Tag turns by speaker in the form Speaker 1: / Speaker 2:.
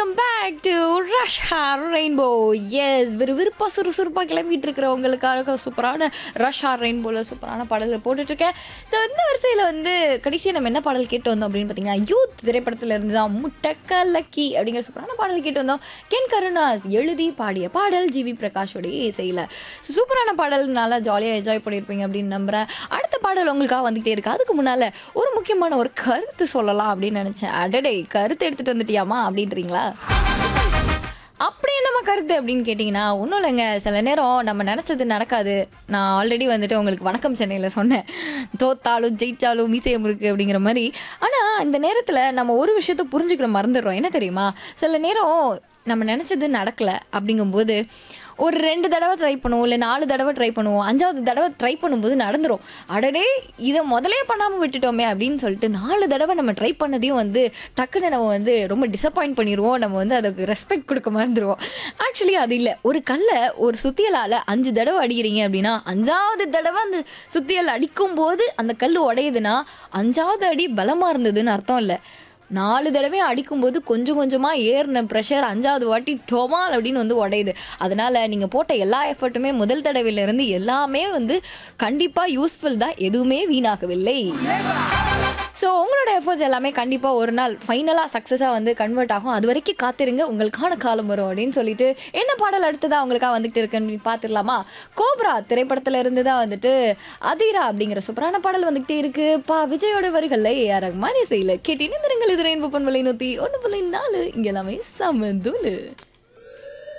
Speaker 1: welcome back to rush hour rainbow எஸ் விறுவிறுப்பாக சுறுசுறுப்பாக கிளம்பிட்டு இருக்கிறவங்களுக்காக சூப்பரான ரஷ் ஹார் ரெயின்போவில் சூப்பரான பாடல்கள் போட்டுட்ருக்கேன் ஸோ இந்த வரிசையில் வந்து கடைசியாக நம்ம என்ன பாடல் கேட்டு வந்தோம் அப்படின்னு பார்த்தீங்கன்னா யூத் திரைப்படத்தில் இருந்து தான் முட்டக்கலக்கி அப்படிங்கிற சூப்பரான பாடல் கேட்டு வந்தோம் கென் கருணாஸ் எழுதி பாடிய பாடல் ஜிவி பிரகாஷோடைய இசையில் ஸோ சூப்பரான பாடல் நல்லா ஜாலியாக என்ஜாய் பண்ணியிருப்பீங்க அப்படின்னு நம்புகிறேன் அடுத்த பாடல் உங்களுக்காக வந்துகிட்டே இருக்கு அதுக்கு முன்னால் ஒரு முக்கியமான ஒரு கருத்து சொல்லலாம் அப்படின்னு நினச்சேன் அடடே கருத்து எடுத்துகிட்டு வந்துட்டியாமா அப்படின்றீங்களா அப்படி என்னம்மா கருத்து அப்படின்னு கேட்டிங்கன்னா ஒன்றும் இல்லைங்க சில நேரம் நம்ம நினச்சது நடக்காது நான் ஆல்ரெடி வந்துட்டு உங்களுக்கு வணக்கம் சென்னையில் சொன்னேன் தோத்தாலும் ஜெயிச்சாலும் மீசையம் இருக்குது அப்படிங்கிற மாதிரி ஆனால் இந்த நேரத்தில் நம்ம ஒரு விஷயத்த புரிஞ்சுக்கிற மறந்துடுறோம் என்ன தெரியுமா சில நேரம் நம்ம நினச்சது நடக்கலை அப்படிங்கும்போது ஒரு ரெண்டு தடவை ட்ரை பண்ணுவோம் இல்லை நாலு தடவை ட்ரை பண்ணுவோம் அஞ்சாவது தடவை ட்ரை பண்ணும்போது நடந்துரும் அடடே இதை முதலே பண்ணாமல் விட்டுட்டோமே அப்படின்னு சொல்லிட்டு நாலு தடவை நம்ம ட்ரை பண்ணதையும் வந்து டக்குன்னு நம்ம வந்து ரொம்ப டிசப்பாயிண்ட் பண்ணிடுவோம் நம்ம வந்து அதுக்கு ரெஸ்பெக்ட் கொடுக்க மறந்துடுவோம் ஆக்சுவலி அது இல்லை ஒரு கல்லை ஒரு சுத்தியலால் அஞ்சு தடவை அடிக்கிறீங்க அப்படின்னா அஞ்சாவது தடவை அந்த சுத்தியல் அடிக்கும் போது அந்த கல் உடையுதுன்னா அஞ்சாவது அடி பலமாக இருந்ததுன்னு அர்த்தம் இல்லை நாலு தடவை அடிக்கும்போது கொஞ்சம் கொஞ்சமாக ஏறின ப்ரெஷர் அஞ்சாவது வாட்டி டொமால் அப்படின்னு வந்து உடையுது அதனால நீங்கள் போட்ட எல்லா எஃபர்ட்டுமே முதல் தடவையிலேருந்து எல்லாமே வந்து கண்டிப்பாக யூஸ்ஃபுல் தான் எதுவுமே வீணாகவில்லை ஸோ உங்களோட எஃபர்ட்ஸ் எல்லாமே கண்டிப்பாக ஒரு நாள் ஃபைனலாக சக்ஸஸாக வந்து கன்வெர்ட் ஆகும் அது வரைக்கும் காத்திருங்க உங்களுக்கான காலம் வரும் அப்படின்னு சொல்லிட்டு என்ன பாடல் அடுத்ததாக உங்களுக்காக வந்துட்டு இருக்குன்னு பார்த்துடலாமா கோப்ரா திரைப்படத்தில் இருந்து தான் வந்துட்டு அதிரா அப்படிங்கிற சூப்பரான பாடல் வந்துகிட்டே இருக்கு பா விஜயோட வரிகளில் ஏஆர் ரஹ்மான் இசையில் கேட்டீங்க இது ரெயின்போ பண்பலை நூற்றி ஒன்று புள்ளி நாலு இங்கே எல்லாமே சமந்துலு